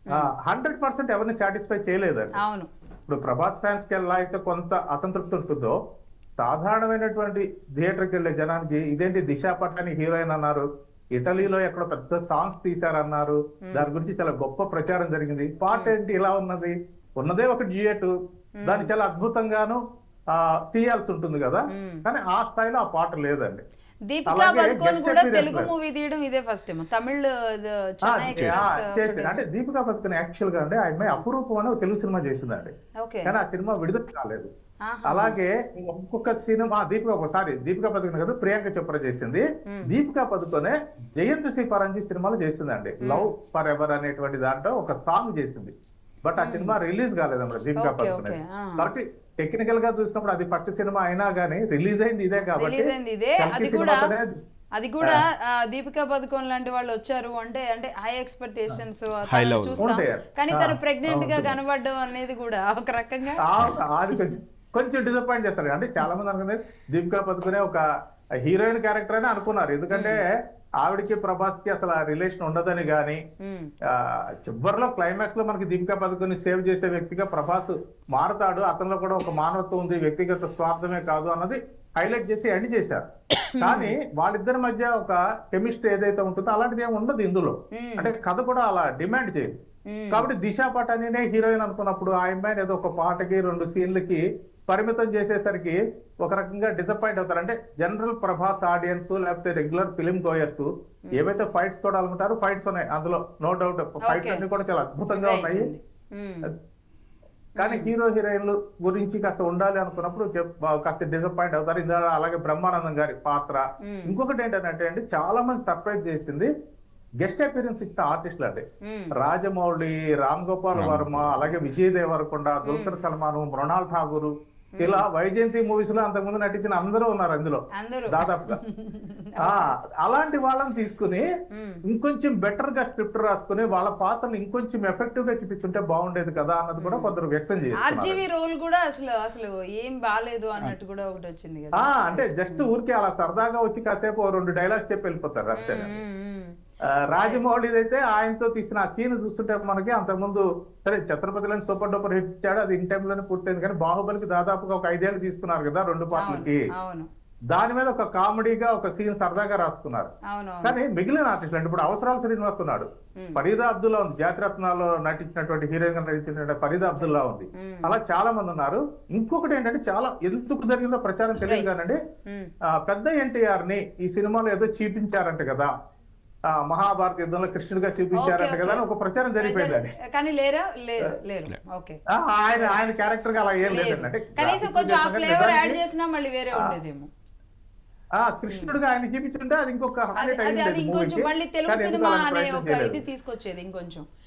Hundred percent ఎవరిని satisfy చేయలేదండి అవును ఇప్పుడు ప్రభాస్ ఫ్యాన్స్ కి ఎలా అయితే కొంత అసంతృప్తి ఉంటుందో సాధారణమైనటువంటి థియేటర్కి వెళ్ళే జనానికి ఇదేంటి దిశా పటాని హీరోయిన్ అన్నారు ఇటలీలో ఎక్కడ పెద్ద సాంగ్స్ తీశారన్నారు దాని గురించి చాలా గొప్ప ప్రచారం జరిగింది పాట ఏంటి ఇలా ఉన్నది ఉన్నదే ఒక డ్యూయట్ దాన్ని చాలా అద్భుతంగాను ఆ, తీయాల్సి ఉంటుంది కదా మ్మ్. కానీ ఆ స్థాయిలో ఆ పాట లేదండి దీపికా అలాగే పదుకోన్ guest కూడా appearance తెలుగు లేదు. మూవీ తీయడం ఇదే ఫస్ట్ టైం తమిళ్ ఇది ఆ, చెన్నై ఆ, ఎక్స్ప్రెస్ చేసింది అంటే దీపికా పదుకొని యాక్చువల్ గా అంటే ఆ అమ్మాయి అపురూపం అని ఒక తెలుగు సినిమా చేసిందండి ఓకే కానీ ఆ సినిమా విడుదల కాలేదు ఆహా. అలాగే ఇంకొక సినిమా దీపిక ఒకసారి దీపికా పదుకొని కదా ప్రియాంక చోప్రా చేసింది దీపికా పదుకొనే జయంత్ శ్రీ పరంజీ సినిమాలో చేసిందండి లవ్ ఫర్ ఎవర్ అనేటువంటి దాంట్లో ఒక సాంగ్ చేసింది బట్ ఆ సినిమా రిలీజ్ కాలేదన్నమాట Deepika Okay, Padukone okay, ah. కాబట్టి టెక్నికల్ గా చూసినప్పుడు అది ఫస్ట్ సినిమా అయినా గానీ రిలీజ్ అయింది ఇదే కాబట్టి రిలీజ్ అయింది ఇదే కల్కి అది కూడా సినిమాతోనే అది కూడా ఆ, దీపికా పదుకోన్ లాంటి వాళ్ళు వచ్చారు అంటే అంటే హై ఎక్స్పెక్టేషన్స్ High level. చూస్తాం ఉంటాయి. కానీ ఆ, తను ప్రెగ్నెంట్ గా ఉంటుంది. కనబడడం అనేది కూడా ఒక రకంగా ఆ- అది కొంచెం కొంచెం డిసప్పాయింట్ చేస్తారు అంటే చాలా మంది అనుకుంది దీపికా పదుకునే ఒక హీరోయిన్ క్యారెక్టర్ అని అనుకున్నారు ఎందుకంటే ఆవిడకి ప్రభాస్ కి అసలు రిలేషన్ ఉండదని గాని మ్మ్. ఆ, చివరిలో క్లైమాక్స్ లో మనకి దీపికా పదుకొని సేవ్ చేసే వ్యక్తిగా ప్రభాస్ మారతాడు అతనిలో కూడా ఒక మానవత్వం ఉంది వ్యక్తిగత స్వార్థమే కాదు అన్నది హైలైట్ చేసి ఎండ్ చేశారు కానీ వాళ్ళిద్దరి మధ్య ఒక కెమిస్ట్రీ ఏదైతే ఉంటుందో అలాంటిది ఏమి ఉండదు ఇందులో మ్మ్. అంటే కథ కూడా అలా డిమాండ్ చేయదు మ్మ్. కాబట్టి దిశా పటానినే హీరోయిన్ అనుకున్నప్పుడు ఆ అమ్మాయిని ఏదో ఒక పాటకి రెండు సీన్లకి పరిమితం చేసేసరికి ఒక రకంగా డిసప్పాయింట్ అవుతారు అంటే జనరల్ ప్రభాస్ ఆడియన్స్ లేకపోతే రెగ్యులర్ ఫిలిం గోయర్స్ ఏవైతే ఫైట్స్ చూడాలనుకుంటారో ఫైట్స్ ఉన్నాయి అందులో నో డౌట్ ఫైట్స్ Okay. అన్ని కూడా చాలా అద్భుతంగా Right ఉన్నాయి అండి. మ్మ్. కానీ హీరో హీరోయిన్లు గురించి కాస్త ఉండాలి అనుకున్నప్పుడు చెప్- కాస్త డిసప్పాయింట్ అవుతారు ఇందులో అలాగే బ్రహ్మానందం గారి పాత్ర మ్మ్. ఇంకొకటి ఏంటంటే అండి చాలా మంది సర్ప్రైజ్ చేసింది గెస్ట్ అపీరెన్స్ ఇచ్చిన ఆర్టిస్టులు అండి మ్మ్. రాజమౌళి రామ్ గోపాల్ వర్మ అలాగే విజయ్ దేవరకొండ దుల్కర్ సల్మాన్ మృణాల్ ఠాగూర్ ఇలా వైజయంతి మూవీస్ లో అంతకుముందు నటించిన అందరూ ఉన్నారు అందులో అందరూ దాదాపుగా ఆ అలాంటి వాళ్ళని తీసుకుని మ్మ్. ఇంకొంచెం బెటర్ గా స్క్రిప్ట్ రాసుకుని వాళ్ళ పాత్రలు ఇంకొంచెం ఎఫెక్టివ్ గా చూపించుంటే బాగుండేది కదా అన్నది కూడా కొందరు వ్యక్తం చేస్తున్నారు ఆర్జీవి రోల్ కూడా అసలు అసలు ఏం బాలేదు అన్నట్టు కూడా ఒకటి వచ్చింది కదా ఆ అంటే జస్ట్ ఊరికే అలా సరదాగా వచ్చి కాసేపు ఓ రెండు డైలాగ్స్ చెప్పి వెళ్ళిపోతారు అంతే మ్మ్, మ్మ్. ఆ, రాజమౌళి అయితే ఆయనతో తీసిన ఆ సీన్ చూస్తుంటే మనకి అంతకుముందు సరే ఛత్రపతిలోని సూపర్ డూపర్ హిట్ ఇచ్చాడు అది ఇన్ టైమ్ లోనే పూర్తయింది కానీ బాహుబలికి దాదాపుగా ఒక ఐదేళ్ళు తీసుకున్నారు కదా రెండు పాటలకి అవును అవును దాని మీద ఒక కామెడీగా ఒక సీన్ సరదాగా రాసుకున్నారు అవును అవును కానీ మిగిలిన ఆర్టిస్టులు అంటే ఇప్పుడు అవసరాలు శ్రీనివాస్ ఉన్నాడు Hmm. ఫరీదా అబ్దుల్లా ఉంది జాతిరత్నాల్లో నటించినటువంటి హీరోయిన్ గా నటించినటువంటి ఫరీదా అబ్దుల్లా ఉంది Hmm. అలా చాలా మంది ఉన్నారు ఇంకొకటి ఏంటంటే చాలా ఎందుకు జరిగిందో ప్రచారం తెలియదు Right. కానండి మ్మ్. ఆ, పెద్ద ఎన్టీఆర్ ని ఈ సినిమాలో ఏదో చూపించారంట కదా ఆ, మహాభారత యుద్ధంలో కృష్ణుడిగా చూపించారంట Okay, కదా అని okay. ఒక ప్రచారం జరిగిపోయిందండి కానీ లేరా లేరు లేరు ఓకే ఆ, ఆయన ఆయన క్యారెక్టర్ గా అలా ఏం లేదు లేదండి అంటే కనీసం graphics కొంచెం ఆ చేసినా కానీ ఫ్లేవర్ యాడ్ నిజానికి, చేసినా మళ్ళీ వేరే ఉండేదేమో ఆ కృష్ణుడిగా ఆయన చూపించుంటే అది ఇంకొక అది highlight అది అయ్యింది అది ఇంకొంచెం movie కి. మళ్ళీ తెలుగు కానీ ఎందుకు సినిమా అలాంటి అనే ప్రయత్నం ఒక చేయలేదు. ఇది తీసుకొచ్చేది ఇంకొంచెం